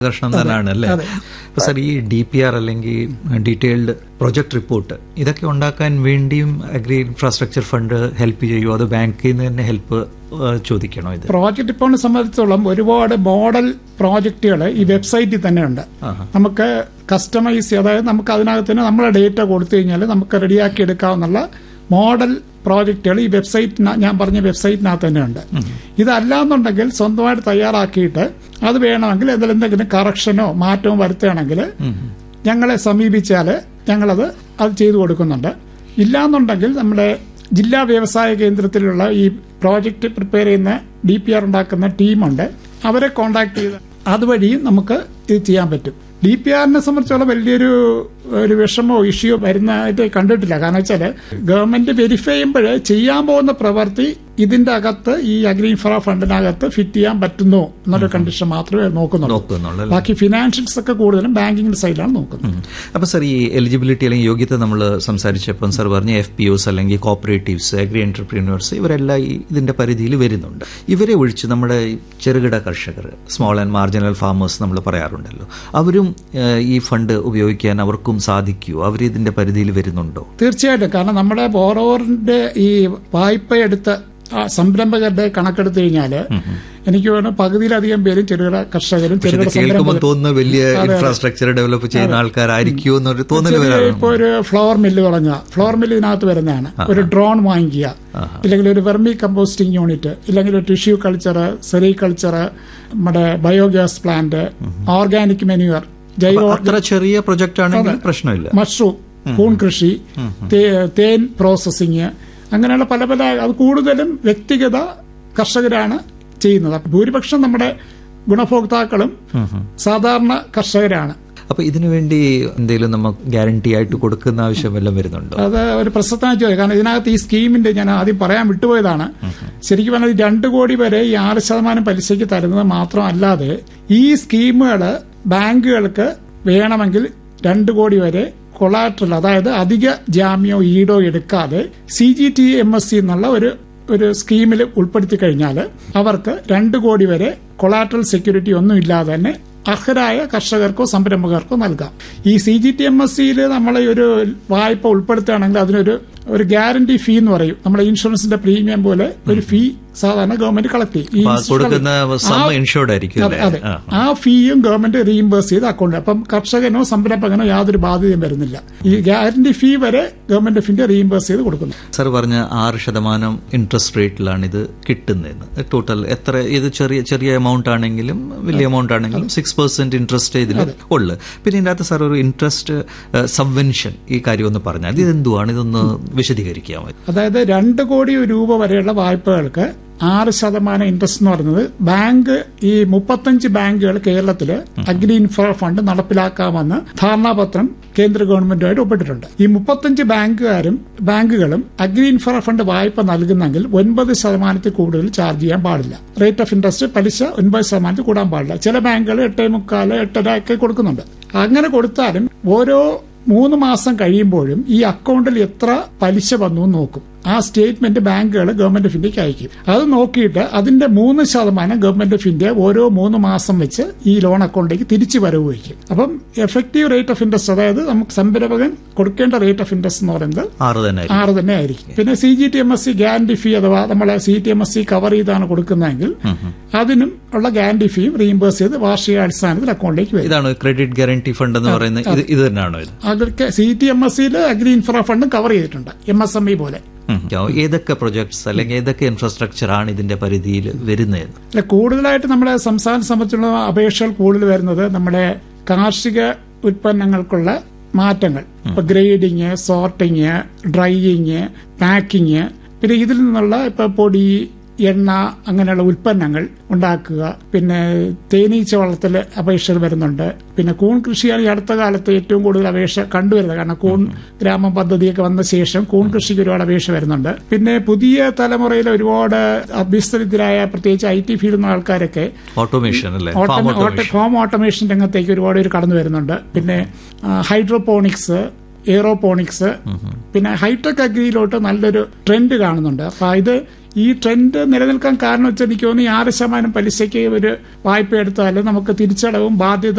ആകർഷണം തന്നെയാണ് അല്ലേ അതെ. അപ്പൊ സാർ ഈ ഡി പി ആർ അല്ലെങ്കിൽ ഡീറ്റെയിൽഡ് പ്രൊജക്ട് റിപ്പോർട്ട് ഇതൊക്കെ ഉണ്ടാക്കാൻ വേണ്ടിയും അഗ്രി ഇൻഫ്രാസ്ട്രക്ചർ ഫണ്ട് ഹെൽപ്പ് ചെയ്യുമോ അത് ബാങ്കിൽ നിന്ന് തന്നെ ഹെൽപ്പ് ചോദിക്കണോ ഇത് പ്രോജക്റ്റ് റിപ്പോർട്ടിനെ സംബന്ധിച്ചോളം ഒരുപാട് മോഡൽ പ്രോജക്റ്റുകൾ ഈ വെബ്സൈറ്റിൽ തന്നെ ഉണ്ട് ആഹാ. നമുക്ക് കസ്റ്റമൈസ് അതായത് നമുക്ക് അതിനകത്ത് തന്നെ നമ്മളെ ഡേറ്റ കൊടുത്തു കഴിഞ്ഞാൽ നമുക്ക് റെഡിയാക്കി എടുക്കാവുന്ന മോഡൽ പ്രോജക്റ്റുകൾ ഈ വെബ്സൈറ്റ് ഞാൻ പറഞ്ഞ വെബ്സൈറ്റിനകത്ത് തന്നെ ഉണ്ട് ഇതല്ലാന്നുണ്ടെങ്കിൽ സ്വന്തമായിട്ട് തയ്യാറാക്കിയിട്ട് അത് വേണമെങ്കിൽ അതിൽ എന്തെങ്കിലും കറക്ഷനോ മാറ്റമോ വരുത്തുകയാണെങ്കിൽ ഞങ്ങളെ സമീപിച്ചാൽ ഞങ്ങളത് അത് ചെയ്തു കൊടുക്കുന്നുണ്ട് ഇല്ലാന്നുണ്ടെങ്കിൽ നമ്മുടെ ജില്ലാ വ്യവസായ കേന്ദ്രത്തിലുള്ള ഈ പ്രോജക്റ്റ് പ്രിപ്പയർ ചെയ്യുന്ന ഡി പി ആർ ഉണ്ടാക്കുന്ന ടീമുണ്ട് അവരെ കോണ്ടാക്ട് ചെയ്ത് അതുവഴിയും നമുക്ക് ഇത് ചെയ്യാൻ പറ്റും ഡി പി ആറിനെ സംബന്ധിച്ചോളം വലിയൊരു ഒരു വിഷമോ ഇഷ്യോ വരുന്നതായിട്ട് കണ്ടിട്ടില്ല കാരണം വെച്ചാൽ ഗവൺമെന്റ് വെരിഫൈ ചെയ്യുമ്പോൾ ചെയ്യാൻ പോകുന്ന പ്രവൃത്തി ഇതിന്റെ അകത്ത് ഈ അഗ്രി ഇൻഫ്രാ ഫണ്ടിനകത്ത് ഫിറ്റ് ചെയ്യാൻ പറ്റുന്നോ എന്നൊരു കണ്ടീഷൻ മാത്രമേ നോക്കുന്നുള്ളൂ നോക്കുന്നുള്ളൂ അല്ലേ? ബാക്കി ഫിനാൻഷ്യൽസ് ഒക്കെ കൂടുതലും ബാങ്കിങ്ങിന്റെ സൈഡിലാണ് നോക്കുന്നത് അപ്പൊ സാർ ഈ എലിജിബിലിറ്റി അല്ലെങ്കിൽ യോഗ്യത നമ്മൾ സംസാരിച്ചപ്പോൾ സാർ പറഞ്ഞ എഫ് പി ഒസ് അല്ലെങ്കിൽ കോപ്പറേറ്റീവ്സ് അഗ്രി എന്റർപ്രീനേഴ്സ് ഇവരെല്ലാം ഈ ഇതിന്റെ പരിധിയിൽ വരുന്നുണ്ട് ഇവരെ ഒഴിച്ച് നമ്മുടെ ഈ ചെറുകിട കർഷകർ സ്മോൾ ആൻഡ് മാർജിനൽ ഫാമേഴ്സ് നമ്മൾ പറയാറുണ്ടല്ലോ അവരും ഏഹ്, ഈ ഫണ്ട് ഉപയോഗിക്കാൻ അവർക്കും സാധിക്കുമോ അവർ ഇതിന്റെ പരിധിയിൽ വരുന്നുണ്ടോ തീർച്ചയായിട്ടും കാരണം നമ്മുടെ ബോറോവറിന്റെ ഈ വായ്പ എടുത്ത ആ സംരംഭകരുടെ കണക്കെടുത്തു കഴിഞ്ഞാൽ എനിക്ക് തോന്നുന്നു പകുതിയിലധികം പേരും ചെറുകിട കർഷകരും പക്ഷെ ഇത് ചെറുകിട കേൾക്കുമ്പോൾ സംരംഭകരും തോന്നുന്ന വലിയ ഇൻഫ്രാസ്ട്രക്ചർ ഡെവലപ്പ് ചെയ്യുന്ന ആൾക്കാരായിരിക്കുമോ എന്നൊരു തോന്നൽ ചെറിയ വരാറുണ്ട് ഇപ്പൊ ഒരു ഫ്ലോർ മില്ല് തുടങ്ങുക ഫ്ലോർ മില്ല് ഇതിനകത്ത് വരുന്നതാണ് ഒരു ഡ്രോൺ വാങ്ങിക്കുക ഇല്ലെങ്കിൽ ഒരു വെർമി കമ്പോസ്റ്റിംഗ് യൂണിറ്റ് ഇല്ലെങ്കിൽ ഒരു ടിഷ്യൂ കൾച്ചർ സെറികൾച്ചർ നമ്മുടെ ബയോഗ്യാസ് പ്ലാന്റ് ഓർഗാനിക് മെനുവർ ജൈവ അത്ര ചെറിയ പ്രൊജക്ട് ആണെങ്കിൽ പ്രശ്നമില്ല മഷ്റൂം കൂൺ കൃഷി തേ- തേൻ പ്രോസസ്സിങ് അങ്ങനെയുള്ള പല പല അത് കൂടുതലും വ്യക്തിഗത കർഷകരാണ് ചെയ്യുന്നത് അപ്പൊ ഭൂരിപക്ഷം നമ്മുടെ ഗുണഭോക്താക്കളും സാധാരണ കർഷകരാണ് അപ്പൊ ഇതിനു വേണ്ടി എന്തെങ്കിലും നമുക്ക് ഗ്യാരണ്ടി ആയിട്ട് കൊടുക്കുന്ന ആവശ്യം വല്ലതും വരുന്നുണ്ടോ അത് ഒരു പ്രസക്തമായ ചോദ്യം കാരണം ഇതിനകത്ത് ഈ സ്കീമിന്റെ ഞാൻ ആദ്യം പറയാൻ വിട്ടുപോയതാണ് ശരിക്കും പറഞ്ഞാൽ രണ്ട് കോടി വരെ ഈ ആറ് ശതമാനം പലിശയ്ക്ക് തരുന്നത് മാത്രമല്ലാതെ ഈ സ്കീമുകൾ ബാങ്കുകൾക്ക് വേണമെങ്കിൽ രണ്ട് കോടി വരെ കൊളാട്രൽ അതായത് അധിക ജാമ്യോ ഈടോ എടുക്കാതെ C G T M S C എന്നുള്ള ഒരു ഒരു സ്കീമിൽ ഉൾപ്പെടുത്തി കഴിഞ്ഞാൽ അവർക്ക് രണ്ട് കോടി വരെ കൊളാട്രൽ സെക്യൂരിറ്റി ഒന്നും ഇല്ലാതെ തന്നെ അർഹരായ കർഷകർക്കോ സംരംഭകർക്കോ നൽകാം ഈ C G T M S സിയിൽ നമ്മൾ ഒരു വായ്പ ഉൾപ്പെടുത്തുകയാണെങ്കിൽ അതിനൊരു ഒരു ഗ്യാരണ്ടി ഫീ എന്ന് പറയും നമ്മുടെ ഇൻഷുറൻസിന്റെ പ്രീമിയം പോലെ ഒരു ഫീ സാധാരണ ഗവൺമെന്റ് കളക്ട് ചെയ്യും ഈ അപ്പൊ ആ കൊടുക്കുന്ന സം ആ- ഇൻഷുർഡ് ആയിരിക്കും അതെ അല്ലേ അതെ ആ. ആ ഫീയും ഗവൺമെന്റ് റീഇംബേഴ്സ് ചെയ്ത് അക്കൗണ്ട് അപ്പം കർഷകനോ സംരംഭകനോ യാതൊരു ബാധ്യതയും വരുന്നില്ല ഈ ഗ്യാരണ്ടി ഫീ വരെ ഗവൺമെന്റ് ഫിന്റെ റീഇംബേഴ്സ് ചെയ്ത് കൊടുക്കുന്നു സർ പറഞ്ഞ ആറ് ശതമാനം ഇൻട്രസ്റ്റ് റേറ്റിലാണ് ഇത് കിട്ടുന്നതെന്ന് ടോട്ടൽ എത്ര ഇത് ചെറിയ ചെറിയ എമൗണ്ട് ആണെങ്കിലും വലിയ എമൗണ്ട് ആണെങ്കിലും സിക്സ് പെർസെന്റ് ഇൻട്രസ്റ്റ് ഇതിൽ ഉള്ളു പിന്നെ ഇതിൻ്റെ അകത്ത് സാർ ഒരു ഇൻട്രസ്റ്റ് സബ്വെൻഷൻ ഈ കാര്യം ഒന്ന് പറഞ്ഞാൽ ഇത് എന്തുവാണ് ഇതൊന്ന് വിശദീകരിക്കാമോ അതായത് രണ്ട് കോടി രൂപ വരെയുള്ള വായ്പകൾക്ക് ആറ് ശതമാനം ഇൻട്രസ്റ്റ് എന്ന് പറയുന്നത് ബാങ്ക് ഈ മുപ്പത്തഞ്ച് ബാങ്കുകൾ കേരളത്തിൽ അഗ്രി ഇൻഫ്ര ഫണ്ട് നടപ്പിലാക്കാമെന്ന് ധാരണാപത്രം കേന്ദ്ര ഗവൺമെന്റുമായിട്ട് ഒപ്പിട്ടിട്ടുണ്ട് ഈ മുപ്പത്തഞ്ച് ബാങ്കുകാരും ബാങ്കുകളും അഗ്രി ഇൻഫ്ര ഫണ്ട് വായ്പ നൽകുന്നെങ്കിൽ ഒൻപത് ശതമാനത്തിൽ കൂടുതൽ ചാർജ് ചെയ്യാൻ പാടില്ല റേറ്റ് ഓഫ് ഇൻട്രസ്റ്റ് പലിശ ഒൻപത് ശതമാനത്തിൽ കൂടാൻ പാടില്ല ചില ബാങ്കുകൾ എട്ടേ മുക്കാല് എട്ടര ഒക്കെ കൊടുക്കുന്നുണ്ട് അങ്ങനെ കൊടുത്താലും ഓരോ മൂന്ന് മാസം കഴിയുമ്പോഴും ഈ അക്കൗണ്ടിൽ എത്ര പലിശ വന്നു എന്ന് നോക്കും ആ സ്റ്റേറ്റ്മെന്റ് ബാങ്കുകൾ ഗവൺമെന്റ് ഓഫ് ഇന്ത്യക്ക് അയക്കും അത് നോക്കിയിട്ട് അതിന്റെ മൂന്ന് ശതമാനം ഗവൺമെന്റ് ഓഫ് ഇന്ത്യ ഓരോ മൂന്ന് മാസം വെച്ച് ഈ ലോൺ അക്കൗണ്ടിലേക്ക് തിരിച്ചു വരവ് വയ്ക്കും അപ്പം എഫക്റ്റീവ് റേറ്റ് ഓഫ് ഇൻട്രസ്റ്റ് അതായത് നമുക്ക് സംരംഭകൻ കൊടുക്കേണ്ട റേറ്റ് ഓഫ് ഇൻട്രസ്റ്റ് എന്ന് പറയുന്നത് ആറ് തന്നെ ആയിരിക്കും ആറ് തന്നെ ആയിരിക്കും പിന്നെ C G T M S C guarantee fee അഥവാ നമ്മളെ C T M S C cover ചെയ്താണ് കൊടുക്കുന്നതെങ്കിൽ അതിനും ഉള്ള ഗ്യാരണ്ടി ഫീയും റീഇംബേഴ്സ് ചെയ്ത് വാർഷികാടിസ്ഥാനത്തിൽ അക്കൗണ്ടിലേക്ക് വരും ഇതാണ് ക്രെഡിറ്റ് ഗ്യാരണ്ടി ഫണ്ട് എന്ന് പറയുന്നത് ഇത് ഇത് തന്നെയാണോ ഇത് അതൊക്കെ സി ടി എം എസ് സിയിൽ അഗ്രി ഇൻഫ്രാ ഫണ്ടും കവർ ചെയ്തിട്ടുണ്ട് എം എസ് എം ഇ പോലെ ഉം. ഏതൊക്കെ പ്രൊജക്ട്സ് അല്ലെങ്കിൽ ഏതൊക്കെ ഇൻഫ്രാസ്ട്രക്ചർ ആണ് ഇതിന്റെ പരിധിയിൽ വരുന്നത് അല്ല കൂടുതലായിട്ട് നമ്മുടെ സംസ്ഥാന സംബന്ധിച്ചുള്ള അപേക്ഷകൾ കൂടുതൽ വരുന്നത് നമ്മുടെ കാർഷിക ഉൽപ്പന്നങ്ങൾക്കുള്ള മാറ്റങ്ങൾ ഇപ്പൊ ഗ്രേഡിങ് സോർട്ടിങ് ഡ്രൈയിങ് പാക്കിങ് പിന്നെ ഇതിൽ നിന്നുള്ള ഇപ്പൊ പൊടി എണ്ണ അങ്ങനെയുള്ള ഉൽപ്പന്നങ്ങൾ ഉണ്ടാക്കുക പിന്നെ തേനീച്ച വളർത്തൽ അപേക്ഷകൾ വരുന്നുണ്ട് പിന്നെ കൂൺ കൃഷിയാണ് ഈ അടുത്ത കാലത്ത് ഏറ്റവും കൂടുതൽ അപേക്ഷ കണ്ടുവരുന്നത് കാരണം കൂൺ ഗ്രാമ പദ്ധതിയൊക്കെ വന്ന ശേഷം കൂൺ കൃഷിക്ക് ഒരുപാട് അപേക്ഷ വരുന്നുണ്ട് പിന്നെ പുതിയ തലമുറയിൽ ഒരുപാട് അഭ്യസ്തവിദ്യരായ പ്രത്യേകിച്ച് ഐ ടി ഫീൽഡിലുള്ള ആൾക്കാരൊക്കെ ഓട്ടോമേഷൻ അല്ലേ ഫാം ഓട്ടോമേഷൻ ഹോം ഓട്ടോമേഷൻ രംഗത്തേക്ക് ഒരുപാട് പേര് കടന്നു വരുന്നുണ്ട് പിന്നെ ഹൈഡ്രോപോണിക്സ് എയറോപോണിക്സ് പിന്നെ ഹൈടെക് അഗ്രിയിലോട്ട് നല്ലൊരു ട്രെൻഡ് കാണുന്നുണ്ട് അപ്പൊ ഇത് ഈ ട്രെൻഡ് നിലനിൽക്കാൻ കാരണം വെച്ചാൽ എനിക്ക് തോന്നുന്നു ഈ ആറ് ശതമാനം പലിശയ്ക്ക് ഒരു വായ്പ എടുത്താൽ നമുക്ക് തിരിച്ചടവും ബാധ്യത